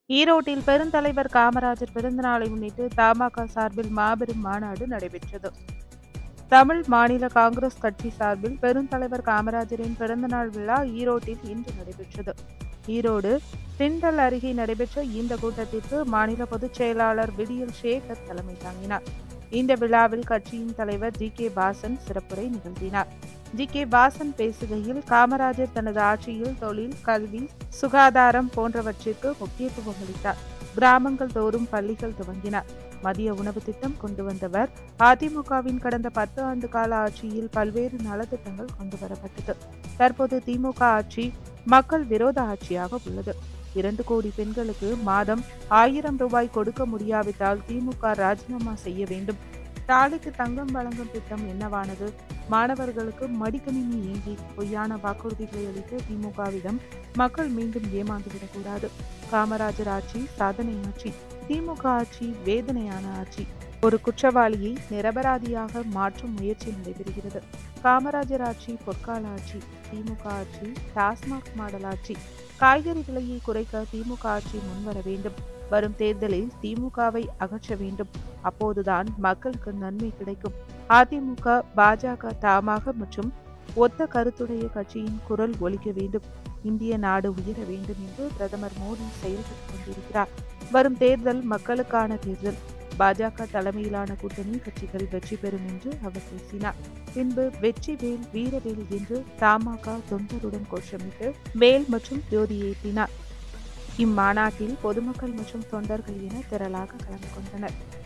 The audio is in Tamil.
ஈரோட்டில் பெருந்தலைவர் காமராஜர் பிறந்தநாளை முன்னிட்டு தமாக சார்பில் மாபெரும் மாநாடு நடைபெற்றது தமிழ் மாநில காங்கிரஸ் கட்சி சார்பில் பெருந்தலைவர் காமராஜரின் பிறந்தநாள் விழா ஈரோட்டில் இன்று நடைபெற்றது ஈரோடு திண்டல் அருகே நடைபெற்ற இந்த கூட்டத்திற்கு மாநில பொதுச் செயலாளர் விடியல் சேகர் தலைமை தாங்கினார் இந்த விழாவில் கட்சியின் தலைவர் ஜி கே வாசன் சிறப்புரை நிகழ்த்தினார் ஜி கே வாசன் பேசுகையில் காமராஜர் தனது ஆட்சியில் தொழில் கல்வி சுகாதாரம் போன்றவற்றிற்கு முக்கியத்துவம் அளித்தார் கிராமங்கள் தோறும் பள்ளிகள் துவங்கினார் மதிய உணவு திட்டம் கொண்டு வந்தவர் அதிமுகவின் கடந்த பத்து ஆண்டு கால ஆட்சியில் பல்வேறு நலத்திட்டங்கள் கொண்டு வரப்பட்டது தற்போது திமுக ஆட்சி மக்கள் விரோத ஆட்சியாக உள்ளது இரண்டு கோடி பெண்களுக்கு மாதம் ஆயிரம் ரூபாய் கொடுக்க முடியாவிட்டால் திமுக ராஜினாமா செய்ய வேண்டும் தாலிக்கு தங்கம் வழங்கும் திட்டம் என்னவானது மாணவர்களுக்கு மடிக்கணினி ஏங்கி பொய்யான வாக்குறுதிகளை அளித்த திமுகவிடம் மக்கள் மீண்டும் ஏமாந்துவிடக்கூடாது காமராஜர் ஆட்சி சாதனை ஆட்சி திமுக ஆட்சி வேதனையான ஆட்சி ஒரு குற்றவாளியை நிரபராதியாக மாற்றும் முயற்சி நடைபெறுகிறது காமராஜர் ஆட்சி பொற்கால ஆட்சி திமுக ஆட்சி டாஸ்மாக் மாடல் ஆட்சி காய்கறி விலையை குறைக்க திமுக ஆட்சி முன்வர வேண்டும் வரும் தேர்தலில் திமுகவை அகற்ற வேண்டும் அப்போதுதான் மக்களுக்கு நன்மை கிடைக்கும் அதிமுக பாஜக தமாக மற்றும் ஒத்த கருத்துடைய கட்சியின் குரல் ஒலிக்க வேண்டும் இந்திய நாடு உயர வேண்டும் என்று பிரதமர் மோடி செயல்பட்டு கொண்டிருக்கிறார் வரும் தேர்தல் மக்களுக்கான தேர்தல் பாஜக தலைமையிலான கூட்டணி கட்சிகள் வெற்றி பெறும் என்று அவர் பேசினார் பின்பு வெற்றி வேல் வீரவேல் என்று தமாக தொண்டருடன் கோஷமிட்டு வேல் மற்றும் ஜோதி ஏற்றினார் இம்மாநாட்டில் பொதுமக்கள் மற்றும் தொண்டர்கள் என திரளாக கலந்து கொண்டனர்